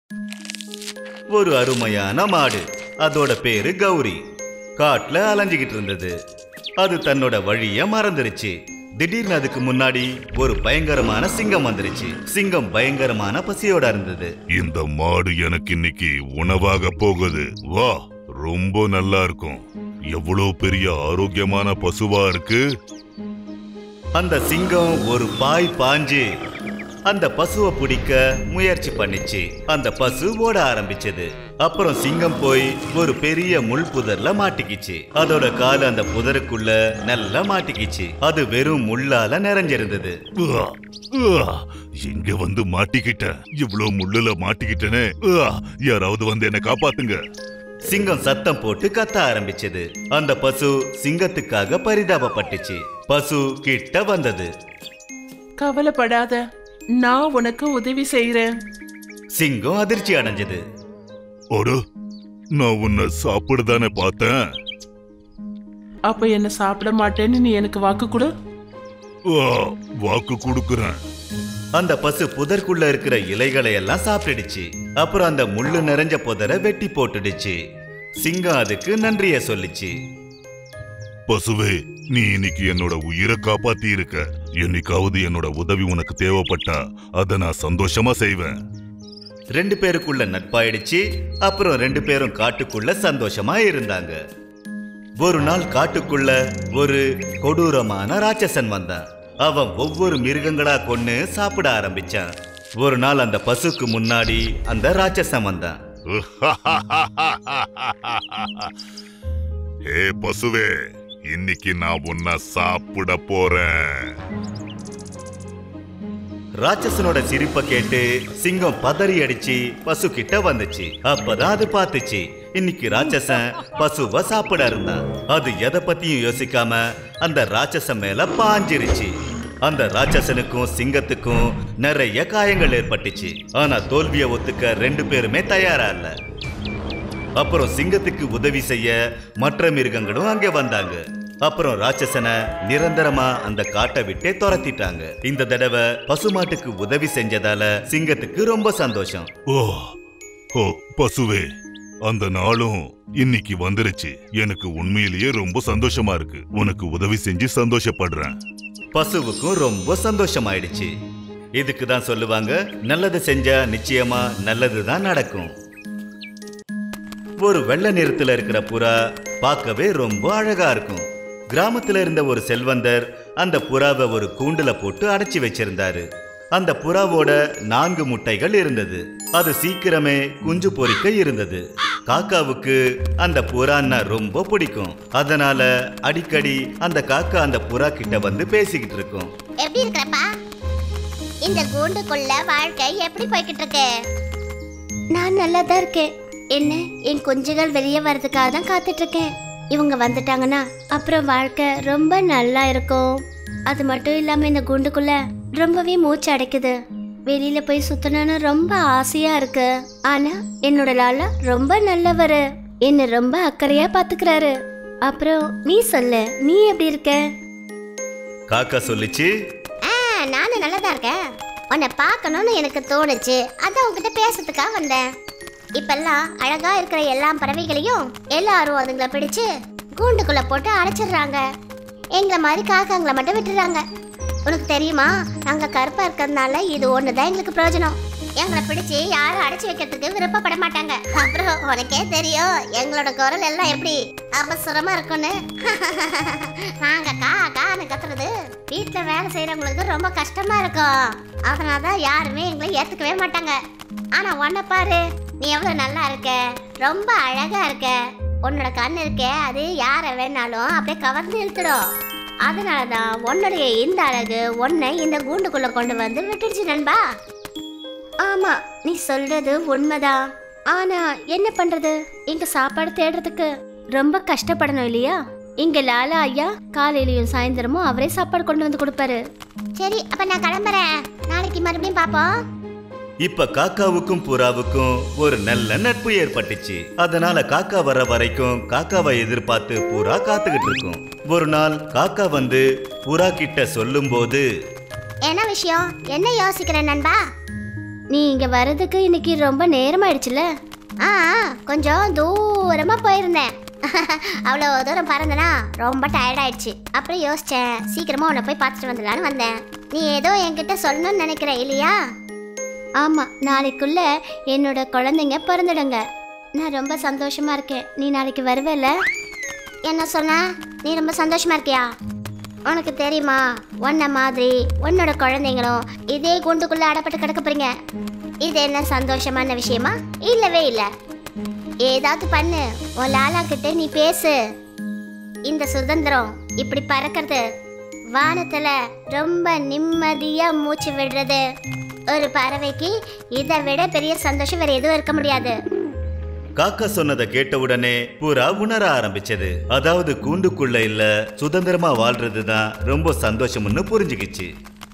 ஒரு அருமையான மாடு அதோட பேரு கௌரி காட்டுல அலைஞ்சுகிட்டு இருந்தது அது தன்னோட வழிய மறந்துருச்சு திடீர்னு அதுக்கு முன்னாடி ஒரு பயங்கரமான சிங்கம் வந்துருச்சு சிங்கம் பயங்கரமான பசியோட இருந்தது இந்த மாடு எனக்கு இன்னைக்கு உணவாக போகுது வா ரொம்ப நல்லா இருக்கும் எவ்வளவு பெரிய ஆரோக்கியமான பசுவா இருக்கு அந்த சிங்கம் ஒரு பாய் பாஞ்சு அந்த பசுவை பிடிக்க முயற்சி பண்ணிச்சு அந்த பசு ஓட ஆரம்பிச்சது அப்புறம் சிங்கம் போய் ஒரு பெரிய முள் புதர்ல மாட்டிக்கிச்சு அதோட கால் அந்த புதருக்குள்ள நல்லா மாட்டிக்கிச்சு அது வெறும் முள்ளால நிறைஞ்சிருந்தது உவா, உவா, எங்க வந்து மாட்டிக்கிட்டேன் இவ்வளவு முள்ளுல மாட்டிக்கிட்டேனே உவா, யாராவது வந்து என்ன காப்பாத்துங்க சிங்கம் சத்தம் போட்டு கத்த ஆரம்பிச்சது அந்த பசு சிங்கத்துக்காக பரிதாபப்பட்டுச்சு பசு கிட்ட வந்தது கவலைப்படாத நான் உனக்கு உதவி செய்யறேன் சிங்கம் அதிர்ச்சி அடைஞ்சது அட நான் உன்னை சாப்பிடுதானே பார்த்தேன் அப்ப என்ன சாப்பிட மாட்டேன்னு நீ எனக்கு வாக்கு கொடு உவா, வாக்கு கொடுக்கறேன் அந்த பசு புதற்குள்ள இருக்கிற இலைகளை எல்லாம் சாப்பிட்டுடுச்சு அப்புறம் அந்த முள்ளு நிறைஞ்ச புதரை வெட்டி போட்டுடுச்சு சிங்கம் அதுக்கு நன்றிய சொல்லிச்சு பசுவே நீ இன்னைக்கு என்னோட உயிரை காப்பாத்தி இருக்க என்னைக்காவது என்னோட உதவி உனக்கு தேவைப்பட்டா அதை நான் சந்தோஷமா செய்வேன் ரெண்டு பேருக்குள்ள நட்பாயிடுச்சு அப்புறம் ரெண்டு பேரும் காட்டுக்குள்ள சந்தோஷமா இருந்தாங்க ஒரு நாள் காட்டுக்குள்ள ஒரு கொடூரமான ராட்சசன் வந்தான் அவன் ஒவ்வொரு மிருகங்களா கொன்னு சாப்பிட ஆரம்பிச்சான் ஒரு நாள் அந்த பசுக்கு முன்னாடி அந்த ராட்சசன் வந்தான் ஏ பசுவே இன்னைக்கு நான் உன்னை சாப்பிட போறேன் ராட்சசனோட சிரிப்ப கேட்டு சிங்கம் பதறி அடிச்சு பசு கிட்ட வந்துச்சு அப்பதான் அது பார்த்துச்சு இன்னைக்கு ராட்சசன் பசுவ சாப்பிட இருந்தான் அது எதை பத்தியும் யோசிக்காம அந்த ராட்சசன் மேல பாஞ்சிருச்சு அந்த ராட்சசனுக்கும் சிங்கத்துக்கும் நிறைய காயங்கள் ஏற்பட்டுச்சு ஆனா தோல்வியை ஒத்துக்க ரெண்டு பேருமே தயாரா இல்ல அப்புறம் சிங்கத்துக்கு உதவி செய்ய மற்ற மிருகங்களும் அங்கே வந்தாங்க அப்புறம் ராட்சசனை நிரந்தரமா அந்த காட்டை விட்டே துரத்திட்டாங்க இந்த தடவை பசுமாட்டுக்கு உதவி செஞ்சதால சிங்கத்துக்கு ரொம்ப சந்தோஷம் ஓ ஓ பசுவே அந்த நாளும் இன்னைக்கு வந்துருச்சு எனக்கு உண்மையிலேயே ரொம்ப சந்தோஷமா இருக்கு உனக்கு உதவி செஞ்சு சந்தோஷப்படுறேன் பசுவுக்கும் ரொம்ப சந்தோஷமாயிடுச்சு இதுக்கு தான் சொல்லுவாங்க நல்லது செஞ்சா நிச்சயமா நல்லது தான் நடக்கும் ஒரு வெள்ளை நிறத்துல இருக்கிற புறா பார்க்கவே ரொம்ப அழகா இருக்கும் கிராமத்துல இருந்த ஒரு செல்வந்தர் அந்த புறாவை ஒரு கூண்டுல போட்டு அடைச்சி வச்சிருந்தாரு அந்த புறாவோட நான்கு முட்டைகள் இருந்தது அது சீக்கிரமே குஞ்சு பொரிக்க இருந்தது காக்காவுக்கு அந்த புறான்னா ரொம்ப பிடிக்கும் அதனால அடிக்கடி அந்த காக்கா அந்த புறா கிட்ட வந்து பேசிக்கிட்டு இருக்கும் எப்படி இருக்கிறப்பா இந்த கூண்டுக்குள்ள வாழ்க்கை எப்படி போய்கிட்டு இருக்கு நான் நல்லா தான் இருக்கேன் என்ன என் குஞ்சுகள் வெளியே வர்றதுக்காக தான் காத்துட்டு இருக்கேன் இவங்க வந்துட்டாங்கன்னா அப்புறம் வாழ்க்கை ரொம்ப நல்லா இருக்கும் அது மட்டும் இல்லாம இந்த கூண்டுக்குள்ள ரொம்பவே மூச்சு அடைக்குது வெளியில போய் சுத்தணும்னு ரொம்ப ஆசையா இருக்கு ஆனா என்னோட லாலா ரொம்ப நல்லவரு என்ன ரொம்ப அக்கறையா பாத்துக்கிறாரு அப்புறம் நீ சொல்லு நீ எப்படி இருக்க காக்கா சொல்லிச்சு ஆ நானும் நல்லதா இருக்கேன் உன்னை பார்க்கணும்னு எனக்கு தோணுச்சு அதான் உன்கிட்ட பேசுறதுக்காக வந்தேன் இப்பெல்லாம் அழகா இருக்கிற எல்லா பறவைகளையும் எல்லாரும் அதுங்களை பிடிச்சு கூண்டுக்குள்ள போட்டு அடைச்சிடுறாங்க எங்களை மாதிரி காக்காங்களை மட்டும் விட்டுறாங்க உனக்கு தெரியுமா நாங்க கருப்பா இருக்கிறதுனால இது ஒண்ணுதான் எங்களுக்கு பிரயோஜனம் எங்களை பிடிச்சு யாரும் அடைச்சு வைக்கிறதுக்கு விருப்பப்பட மாட்டாங்க அப்புறம் உனக்கே தெரியும் எங்களோட குரல் எல்லாம் எப்படி அவசரமா இருக்கும்னு நாங்க கா கான்னு கத்துறது வீட்டுல வேலை செய்யறவங்களுக்கு ரொம்ப கஷ்டமா இருக்கும் அதனாலதான் யாருமே எங்களை ஏத்துக்கவே மாட்டாங்க ஆனா உன்னை பாரு நீ எவ்வளவு நல்லா இருக்க ரொம்ப அழகா இருக்க உன்னோட கண் இருக்கே அது யாரை வேணாலும் அப்படியே கவர்ந்து இழுத்துடும் அதனாலதான் உன்னுடைய இந்த அழகு உன்னை இந்த கூண்டுக்குள்ள கொண்டு வந்து விட்டுடுச்சு நண்பா ஆமா நீ சொல்றது உண்மைதான் ஆனா என்ன பண்றது இங்க சாப்பாடு தேடுறதுக்கு ரொம்ப கஷ்டப்படணும் இல்லையா இங்க லாலா ஐயா காலையிலயும் சாயந்தரமும் அவரே சாப்பாடு கொண்டு வந்து கொடுப்பாரு சரி அப்ப நான் கிளம்புறேன் நாளைக்கு மறுபடியும் பாப்போம் இப்ப காக்காவுக்கும் புறாவுக்கும் ஒரு நல்ல நட்பு ஏற்பட்டுச்சு அதனால காக்கா வர வரைக்கும் காக்காவை எதிர்பார்த்து புறா காத்துக்கிட்டு இருக்கும் ஒரு நாள் காக்கா வந்து புறா கிட்ட சொல்லும்போது என்ன விஷயம் என்ன யோசிக்கிற நண்பா நீ இங்க வர்றதுக்கு இன்னைக்கு ரொம்ப நேரம் ஆயிடுச்சுல ஆ ஆ, கொஞ்சம் தூரமா போயிருந்தேன் அவ்வளோ தூரம் பறந்தனா ரொம்ப டயர்ட் ஆயிடுச்சு அப்புறம் யோசிச்சேன் சீக்கிரமா உன்னை போய் பார்த்துட்டு வந்துடலான்னு வந்தேன் நீ ஏதோ என்கிட்ட சொல்லணும்னு நினைக்கிற இல்லையா ஆமா நாளைக்குள்ள என்னோட குழந்தைங்க பிறந்துடுங்க நான் ரொம்ப சந்தோஷமா இருக்கேன் நீ நாளைக்கு வருவேல என்ன சொன்ன நீ ரொம்ப சந்தோஷமா இருக்கியா உனக்கு தெரியுமா உன்ன மாதிரி உன்னோட குழந்தைங்களும் இதே கூண்டுக்குள்ள அடப்பட்டு கிடக்க போறீங்க இது என்ன சந்தோஷமான விஷயமா இல்லவே இல்ல ஏதாவது பண்ணு உன் லாலா கிட்ட நீ பேசு இந்த சுதந்திரம் இப்படி பறக்கிறது வானத்துல ரொம்ப நிம்மதியா மூச்சு விடுறது ஒரு பறவைக்கு இதை விட பெரிய சந்தோஷம் வேற எதுவும் இருக்க முடியாது காக்கா சொன்னதை கேட்டவுடனே புறா உணர ஆரம்பிச்சது அதாவது கூண்டுக்குள்ள இல்ல சுதந்திரமா வாழ்றது தான் ரொம்ப சந்தோஷம்னு புரிஞ்சுக்கிச்சு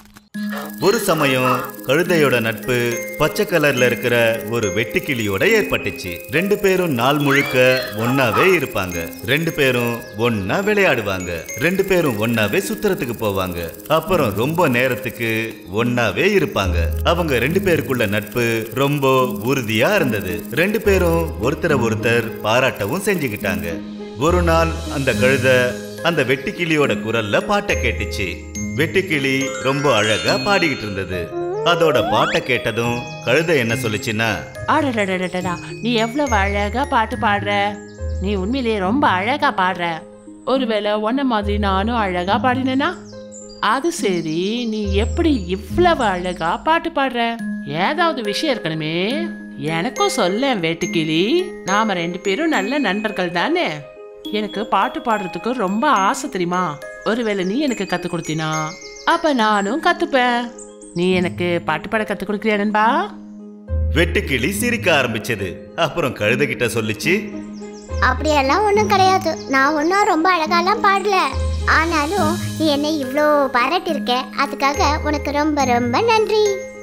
ஒரு சமயம் கழுதையோட நட்பு பச்சை கலர்ல இருக்கிற ஒரு வெட்டுக்கிளியோட ஏற்பட்டுச்சு ரெண்டு பேரும் நாள் முழுக்க ஒன்னாவே இருப்பாங்க ரெண்டு பேரும் ஒன்னா விளையாடுவாங்க ரெண்டு பேரும் ஒன்னாவே சுத்துறதுக்கு போவாங்க அப்புறம் ரொம்ப நேரத்துக்கு ஒன்னாவே இருப்பாங்க அவங்க ரெண்டு பேருக்குள்ள நட்பு ரொம்ப உறுதியா இருந்தது ரெண்டு பேரும் ஒருத்தரை ஒருத்தர் பாராட்டவும் செஞ்சுக்கிட்டாங்க ஒரு நாள் அந்த கழுதை அந்த வெட்டுக்கிளியோட குரல்ல பாட்டை கேட்டுச்சு வெட்டுக்கிளி ரொம்ப அழகா பாடிக்கிட்டு இருந்தது அதோட பாட்டை கேட்டதும் கழுதை என்ன சொல்லுச்சுன்னா அடடடடடா நீ எவ்வளவு அழகா பாட்டு பாடுற நீ உண்மையிலேயே ரொம்ப அழகா பாடுற ஒருவேளை உன்ன மாதிரி நானும் அழகா பாடினேனா அது சரி நீ எப்படி இவ்வளவு அழகா பாட்டு பாடுற ஏதாவது விஷயம் இருக்கணுமே எனக்கும் சொல்ல வேட்டுக்கிளி நாம ரெண்டு பேரும் நல்ல நண்பர்கள் தானே எனக்கு பாட்டு பாடுறதுக்கு ரொம்ப ஆசை தெரியுமா ஒருவேளை நீ எனக்கு கத்து கொடுத்தினா அப்ப நானும் கத்துப்பேன் நீ எனக்கு பாட்டு பாட கத்து கொடுக்குறியா நண்பா வெட்டுக்கிளி சிரிக்க ஆரம்பிச்சது அப்புறம் கழுதை கிட்ட சொல்லுச்சு அப்படியெல்லாம் ஒன்றும் கிடையாது நான் ஒன்றும் ரொம்ப அழகாலாம் பாடல ஆனாலும் நீ என்னை இவ்வளோ பாராட்டியிருக்க அதுக்காக உனக்கு ரொம்ப ரொம்ப நன்றி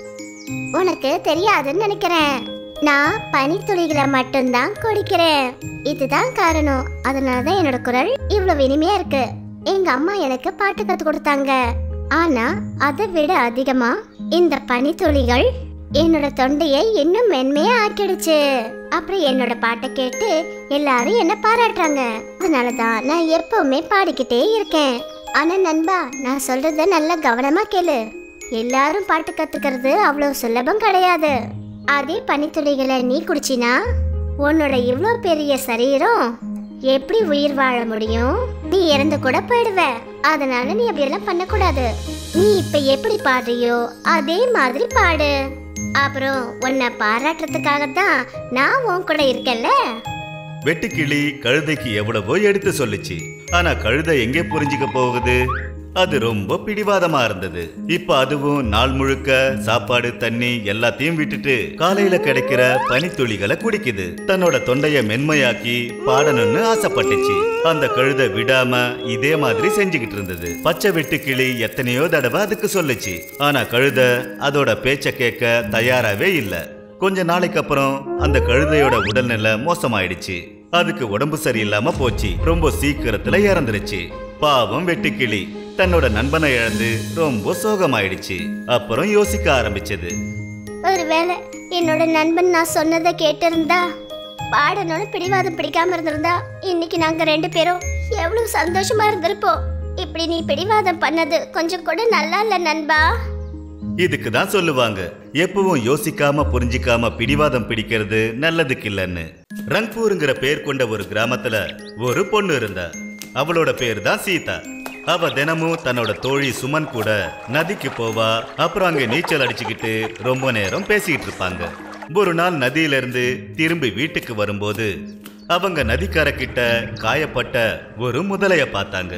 உனக்கு தெரியாதுன்னு நினைக்கிறேன் நான் பனித்துளிகளை மட்டும்தான் குடிக்கிறேன் இதுதான் காரணம் அதனால தான் என்னோட குரல் இவ்வளவு இனிமையா இருக்கு எங்க அம்மா எனக்கு பாட்டு கத்து கொடுத்தாங்க ஆனா அதை விட அதிகமா இந்த பனித்துளிகள் என்னோட தொண்டையை இன்னும் மென்மையா ஆக்கிடுச்சு அப்புறம் என்னோட பாட்டை கேட்டு எல்லாரும் என்ன பாராட்டுறாங்க அதனாலதான் நான் எப்பவுமே பாடிக்கிட்டே இருக்கேன் ஆனா நண்பா நான் சொல்றத நல்லா கவனமா கேளு எல்லாரும் பாட்டு கத்துக்கிறது அவ்வளவு சுலபம் கிடையாது அதே பனித்துளிகளை நீ குடிச்சினா உன்னோட இவ்வளோ பெரிய சரீரம் எப்படி உயிர் வாழ முடியும் நீ இறந்து கூட போயிடுவ அதனால நீ அப்படியெல்லாம் பண்ணக்கூடாது நீ இப்ப எப்படி பாடுறியோ அதே மாதிரி பாடு அப்புறம் உன்னை பாராட்டுறதுக்காக தான் நான் உன் கூட இருக்கேன்ல வெட்டுக்கிளி கழுதைக்கு எவ்வளவோ எடுத்து சொல்லுச்சு ஆனா கழுதை எங்கே புரிஞ்சுக்க போகுது அது ரொம்ப பிடிவாதமா இருந்தது இப்ப அதுவும் நாள் முழுக்க சாப்பாடு தண்ணி எல்லாத்தையும் விட்டுட்டு காலையில கிடைக்கிற பனித்துளிகளை குடிக்குது தன்னோட தொண்டைய மென்மையாக்கி பாடணும்னு ஆசைப்பட்டுச்சு அந்த கழுதை விடாம இதே மாதிரி செஞ்சுக்கிட்டு இருந்தது பச்சை வெட்டுக்கிளி எத்தனையோ தடவை அதுக்கு சொல்லுச்சு ஆனா கழுதை அதோட பேச்ச கேட்க தயாராவே இல்ல கொஞ்ச நாளைக்கு அப்புறம் அந்த கழுதையோட உடல்நிலை மோசமாயிடுச்சு அதுக்கு உடம்பு சரியில்லாம போச்சு ரொம்ப சீக்கிரத்துல இறந்துருச்சு பாவம் வெட்டுக்கிளி தன்னோட நண்பனை இழந்து ரொம்ப சோகமாயிடுச்சு அப்புறம் யோசிக்க ஆரம்பிச்சது ஒருவேளை என்னோட நண்பன் நான் சொன்னதை கேட்டிருந்தா பாடணும்னு பிடிவாதம் பிடிக்காம இருந்திருந்தா இன்னைக்கு நாங்க ரெண்டு பேரும் எவ்வளவு சந்தோஷமா இருந்திருப்போம் இப்படி நீ பிடிவாதம் பண்ணது கொஞ்சம் கூட நல்லா இல்ல நண்பா இதுக்கு தான் சொல்லுவாங்க எப்பவும் யோசிக்காம புரிஞ்சிக்காம பிடிவாதம் பிடிக்கிறது நல்லதுக்கு இல்லைன்னு ரங்பூருங்கிற பேர் கொண்ட ஒரு கிராமத்துல ஒரு பொண்ணு இருந்தா அவளோட பேர் தான் சீதா அவ தினமும் தன்னோட தோழி சுமன் கூட நதிக்கு போவா அப்புறம் அங்க நீச்சல் அடிச்சுக்கிட்டு ரொம்ப நேரம் பேசிக்கிட்டு இருப்பாங்க ஒரு நாள் நதியில இருந்து திரும்பி வீட்டுக்கு வரும்போது அவங்க நதிக்கரை கிட்ட காயப்பட்ட ஒரு முதலைய பார்த்தாங்க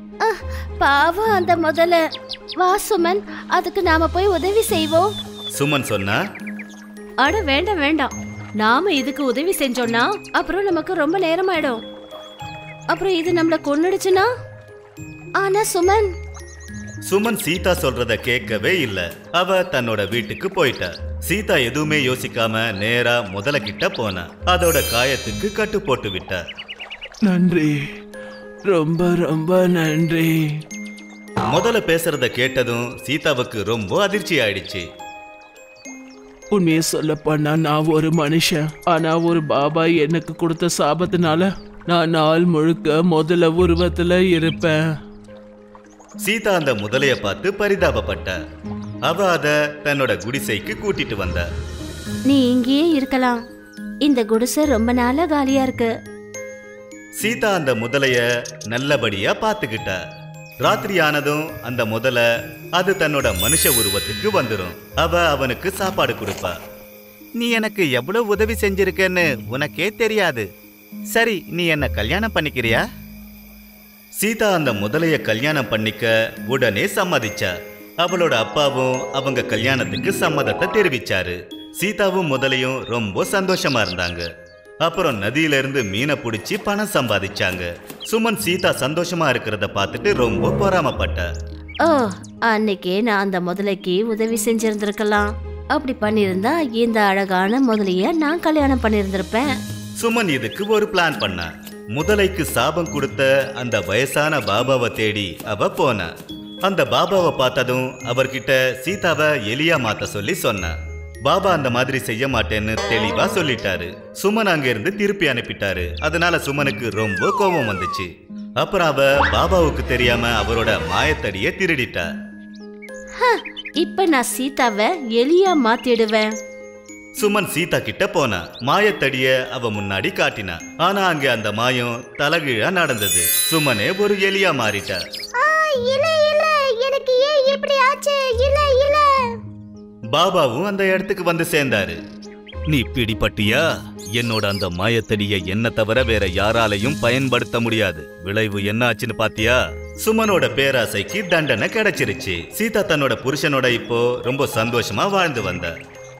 பாவம் அந்த முதல்ல வா சுமன் அதுக்கு நாம போய் உதவி செய்வோம் சுமன் சொன்னா அட வேண்டாம் வேண்டாம் நாம இதுக்கு உதவி செஞ்சோம்னா அப்புறம் நமக்கு ரொம்ப நேரம் ஆயிடும் அப்புறம் இது நம்மள கொன்னுடுச்சுன்னா ஆனா சுமன் சுமன் சீதா சொல்றத கேட்கவே இல்ல அவ தன்னோட வீட்டுக்கு போயிட்டா சீதா எதுவுமே யோசிக்காம நேரா முதல கிட்ட போனா அதோட காயத்துக்கு கட்டு போட்டு விட்டா நன்றி ரொம்ப ரொம்ப நன்றி முதல்ல பேசுறத கேட்டதும் சீதாவுக்கு ரொம்ப அதிர்ச்சி ஆயிடுச்சு உண்மையை சொல்லப்போனா நான் ஒரு மனுஷன் ஆனா ஒரு பாபா எனக்கு கொடுத்த சாபத்தினால நான் நாள் முழுக்க முதல்ல உருவத்துல இருப்பேன் சீதா அந்த முதலைய பார்த்து பரிதாபப்பட்டா அவ அத தன்னோட குடிசைக்கு கூட்டிட்டு வந்தா நீ இங்கேயே இருக்கலாம் இந்த குடிசை ரொம்ப நாளா காலியா இருக்கு சீதா அந்த முதலைய நல்லபடியா பார்த்துக்கிட்டா ராத்திரி ஆனதும் அந்த முதல அது தன்னோட மனுஷ உருவத்துக்கு வந்துரும் அவ அவனுக்கு சாப்பாடு கொடுப்பா நீ எனக்கு எவ்வளவு உதவி செஞ்சிருக்கன்னு உனக்கே தெரியாது சரி நீ என்ன கல்யாணம் பண்ணிக்கிறியா சீதா அந்த முதலைய கல்யாணம் பண்ணிக்க உடனே சம்மதிச்சா அவளோட அப்பாவும் அவங்க கல்யாணத்துக்கு சம்மதத்தை தெரிவிச்சாரு சீதாவும் முதலையும் ரொம்ப சந்தோஷமா இருந்தாங்க அப்புறம் நதியில இருந்து மீனை பிடிச்சி பணம் சம்பாதிச்சாங்க சுமன் சீதா சந்தோஷமா இருக்கிறத பார்த்துட்டு ரொம்ப பொறாமப்பட்டா ஓ அன்னைக்கே நான் அந்த முதலைக்கு உதவி செஞ்சிருந்திருக்கலாம் அப்படி பண்ணியிருந்தா இந்த அழகான முதலைய நான் கல்யாணம் பண்ணியிருந்திருப்பேன் சுமன் இதுக்கு ஒரு பிளான் பண்ணா முதலைக்கு சாபம் கொடுத்த அந்த வயசான பாபாவை தேடி அவ போனா அந்த பாபாவை பார்த்ததும் அவர்கிட்ட சீதாவை எலியா மாத்த சொல்லி சொன்னா பாபா அந்த மாதிரி செய்ய மாட்டேன்னு தெளிவா சொல்லிட்டாரு சுமன் அங்கிருந்து திருப்பி அனுப்பிட்டாரு அதனால சுமனுக்கு ரொம்ப கோபம் வந்துச்சு அப்புறம் அவ பாபாவுக்கு தெரியாம அவரோட மாயத்தடிய திருடிட்டா ஹ, இப்ப நான் சீதாவை எலியா மாத்திடுவேன் சுமன் சீதா கிட்ட போனா மாயத்தடிய அவ முன்னாடி காட்டினா ஆனா அங்க அந்த மாயம் தலகீழா நடந்தது சுமனே ஒரு எலியா மாறிட்டா ஆ, இல்ல இல்ல எனக்கு ஏன் இப்படி ஆச்சு இல்ல இல்ல பாபாவும் அந்த இடத்துக்கு வந்து சேர்ந்தாரு நீ பிடிபட்டியா என்னோட அந்த மாயத்தடிய என்ன தவிர வேற யாராலையும் பயன்படுத்த முடியாது விளைவு என்ன ஆச்சுன்னு பாத்தியா சுமனோட பேராசைக்கு தண்டனை கிடைச்சிருச்சு சீதா தன்னோட புருஷனோட இப்போ ரொம்ப சந்தோஷமா வாழ்ந்து வந்தா